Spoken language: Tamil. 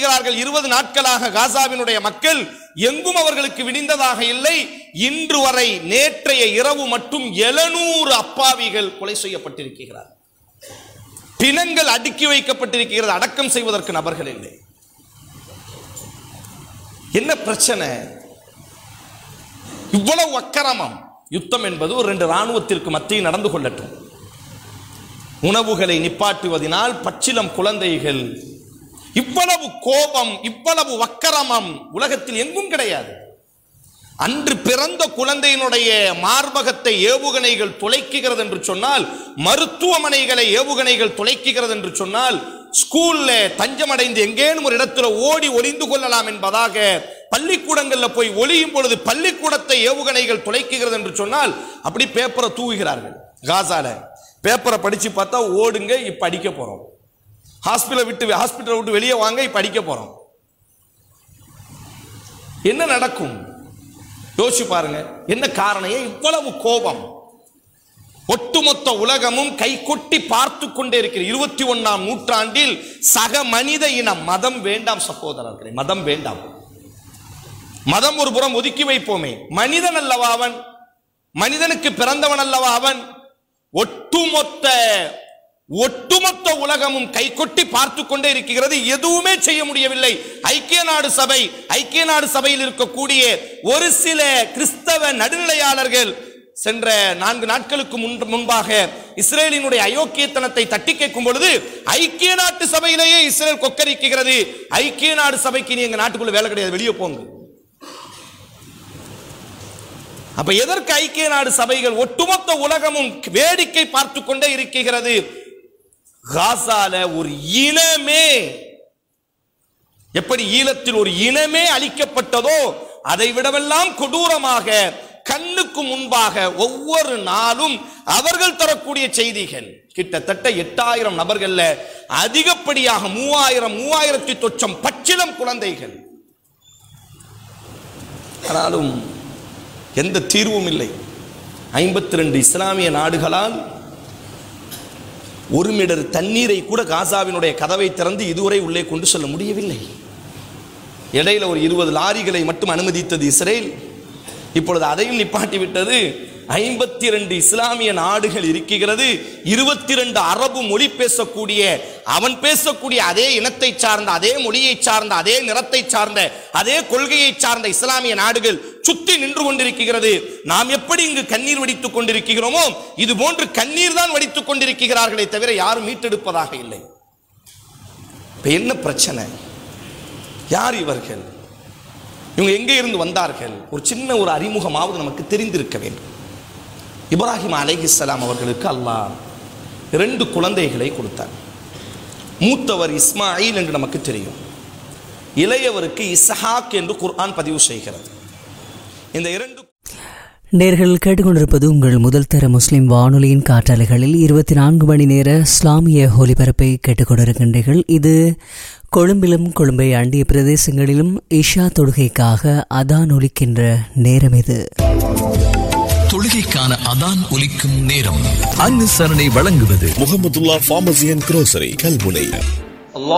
சொல்லுகிறார்கள் இருபது நாட்களாக காசாவினுடைய மக்கள் எங்கும் அவர்களுக்கு விடிந்ததாக இல்லை இன்று வரை நேற்றைய இரவு மட்டும் எழுநூறு அப்பாவிகள் கொலை செய்யப்பட்டிருக்கிறார் பிணங்கள் அடுக்கி வைக்கப்பட்டிருக்கிறது அடக்கம் செய்வதற்கு நபர்கள் இல்லை என்ன பிரச்சனை இவ்வளவு அக்கிரமம் யுத்தம் என்பது ஒரு ரெண்டு ராணுவத்திற்கு மத்தியில் நடந்து கொள்ளட்டும் உணவுகளை நிப்பாட்டுவதனால் பச்சிலம் குழந்தைகள் இவ்வளவு கோபம் இவ்வளவு வக்கரமம் உலகத்தில் எங்கும் கிடையாது அன்று பிறந்த குழந்தையினுடைய மார்பகத்தை ஏவுகணைகள் துளைக்குகிறது என்று சொன்னால் மருத்துவமனைகளை ஏவுகணைகள் துளைக்குகிறது என்று சொன்னால் ஸ்கூல்ல தஞ்சமடைந்து எங்கேனும் ஒரு இடத்துல ஓடி ஒளிந்து கொள்ளலாம் என்பதாக பள்ளிக்கூடங்கள்ல போய் ஒளியும் பொழுது பள்ளிக்கூடத்தை ஏவுகணைகள் துளைக்குகிறது என்று சொன்னால் அப்படி பேப்பரை தூவுகிறார்கள் காசால பேப்பரை படிச்சு பார்த்தா ஓடுங்க இப்ப அடிக்க போறோம் ஹாஸ்பிட்டலை விட்டு ஹாஸ்பிட்டலை விட்டு வெளியே வாங்க இப்ப அடிக்க போறோம் என்ன நடக்கும் யோசிச்சு பாருங்க என்ன காரணம் ஏன் இவ்வளவு கோபம் ஒட்டுமொத்த உலகமும் கைகொட்டி பார்த்து கொண்டே இருக்கிற இருபத்தி ஒன்னாம் நூற்றாண்டில் சக மனித இனம் மதம் வேண்டாம் சகோதரர்களே மதம் வேண்டாம் மதம் ஒரு புறம் ஒதுக்கி வைப்போமே மனிதன் அல்லவா அவன் மனிதனுக்கு பிறந்தவன் அல்லவா அவன் ஒட்டுமொத்த ஒட்டுமொத்த உலகமும் கைகொட்டி பார்த்து கொண்டே இருக்கிறது எதுவுமே செய்ய முடியவில்லை ஐக்கிய நாடு சபை ஐக்கிய நாடு சபையில் இருக்கக்கூடிய ஒரு சில கிறிஸ்தவ நடுநிலையாளர்கள் சென்ற நான்கு நாட்களுக்கு முன் முன்பாக இஸ்ரேலினுடைய அயோக்கியத்தனத்தை தட்டி கேட்கும் பொழுது ஐக்கிய நாட்டு சபையிலேயே இஸ்ரேல் கொக்கரிக்கிறது ஐக்கிய நாடு சபைக்கு நீ எங்க நாட்டுக்குள்ள வேலை கிடையாது வெளியே போங்க அப்ப எதற்கு ஐக்கிய நாடு சபைகள் ஒட்டுமொத்த உலகமும் வேடிக்கை பார்த்து கொண்டே இருக்கிறது காசால ஒரு இனமே எப்படி ஈழத்தில் ஒரு இனமே அழிக்கப்பட்டதோ அதை விடவெல்லாம் கொடூரமாக கண்ணுக்கு முன்பாக ஒவ்வொரு நாளும் அவர்கள் தரக்கூடிய செய்திகள் கிட்டத்தட்ட எட்டாயிரம் நபர்கள்ல அதிகப்படியாக மூவாயிரம் மூவாயிரத்தி தொச்சம் பச்சிலம் குழந்தைகள் ஆனாலும் எந்த தீர்வும் இல்லை ஐம்பத்தி ரெண்டு இஸ்லாமிய நாடுகளால் ஒரு மீடர் தண்ணீரை கூட காசாவினுடைய கதவை திறந்து இதுவரை உள்ளே கொண்டு செல்ல முடியவில்லை இடையில ஒரு இருபது லாரிகளை மட்டும் அனுமதித்தது இஸ்ரேல் இப்பொழுது அதையும் நிப்பாட்டி விட்டது ஐம்பத்தி ரெண்டு இஸ்லாமிய நாடுகள் இருக்கிறது இருபத்தி ரெண்டு அரபு மொழி பேசக்கூடிய அவன் பேசக்கூடிய அதே இனத்தை சார்ந்த அதே மொழியை சார்ந்த அதே நிறத்தை சார்ந்த அதே கொள்கையை சார்ந்த இஸ்லாமிய நாடுகள் சுத்தி நின்று கொண்டிருக்கிறது நாம் எப்படி இங்கு கண்ணீர் வடித்துக் கொண்டிருக்கிறோமோ இது போன்று கண்ணீர் தான் வடித்துக் கொண்டிருக்கிறார்களே தவிர யாரும் மீட்டெடுப்பதாக இல்லை இப்ப என்ன பிரச்சனை யார் இவர்கள் இவங்க எங்கே இருந்து வந்தார்கள் ஒரு சின்ன ஒரு அறிமுகமாவது நமக்கு தெரிந்திருக்க வேண்டும் இப்ராஹிம் அலைஹிஸ்ஸலாம் அவர்களுக்கு அல்லாஹ் இரண்டு குழந்தைகளை கொடுத்தார் மூத்தவர் இஸ்மாயில் என்று நமக்கு தெரியும் இளையவருக்கு இஸ்ஹாக் என்று குர்ஆன் பதிவு செய்கிறது இந்த இரண்டு நேர்கள் கேட்டுக்கொண்டிருப்பது உங்கள் முதல் தர முஸ்லிம் வானொலியின் காற்றாலைகளில் இருபத்தி நான்கு மணி நேர இஸ்லாமிய ஒலிபரப்பை கேட்டுக்கொண்டிருக்கின்றீர்கள் இது கொழும்பிலும் கொழும்பை அண்டிய பிரதேசங்களிலும் இஷா தொழுகைக்காக அதான் ஒலிக்கின்ற நேரம் இது தொழுகைக்கான அதான் ஒலிக்கும் நேரம் அனுசரணை வழங்குவது Mohamedulla pharmacy and grocery Kalmunai